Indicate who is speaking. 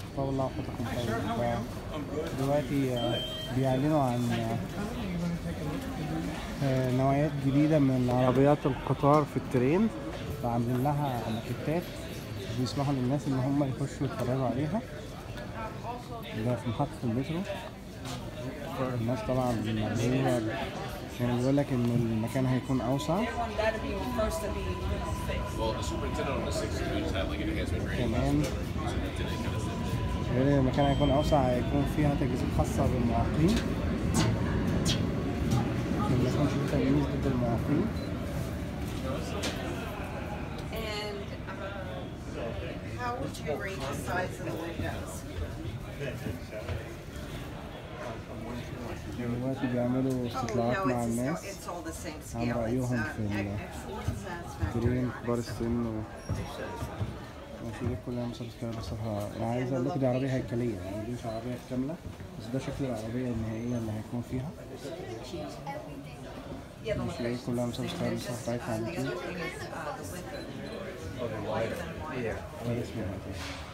Speaker 1: طاولة وحطكم طاولة دلوقتي آه، بيعلنوا عن آه، آه، نوعيات جديدة من عربيات القطار في الترين وعاملين لها ماكيتات بيسمحوا للناس إن هم يخشوا يتفرجوا عليها ده في محطة المترو الناس طبعا مبهورة يعني بيقول لك إن المكان هيكون أوسع
Speaker 2: Everyone got to be first to be you know, fixed.
Speaker 3: Well, the superintendent on the 60, we just had like an enhancement training.
Speaker 1: كمان
Speaker 3: Superintendent kind of said,
Speaker 1: غير إن المكان هيكون أوسع هيكون فيها تجهيزات خاصة بالمعاقين ما يكونش فيه تجهيز ضد المعاقين
Speaker 4: And how would you rate the size of the windows?
Speaker 1: دلوقتي بيعملوا
Speaker 4: Oh,
Speaker 1: استطلاعات
Speaker 4: no,
Speaker 1: مع
Speaker 4: it's,
Speaker 1: الناس
Speaker 4: a- it's all the same
Speaker 1: عن
Speaker 4: scale. It's
Speaker 1: رأيهم
Speaker 4: uh,
Speaker 1: في ال-
Speaker 4: excellent
Speaker 1: ترين
Speaker 4: satisfactory.
Speaker 1: كبار السن و ماشي دي كلها مسابقات كده بصراحة أنا عايز أقول لكم دي عربية هيكلية يعني دي مش عربية كاملة بس ده شكل العربية النهائية اللي هيكون فيها
Speaker 4: Yeah, the
Speaker 1: ماشي دي
Speaker 4: location's
Speaker 1: كلها
Speaker 4: the
Speaker 1: مسابقات
Speaker 4: same.
Speaker 1: كده
Speaker 4: There's just,
Speaker 1: بتاعتها
Speaker 4: uh,
Speaker 1: على
Speaker 4: the
Speaker 1: اليوتيوب
Speaker 4: other thing is uh, the width. Wider than wider.
Speaker 1: ده اسمه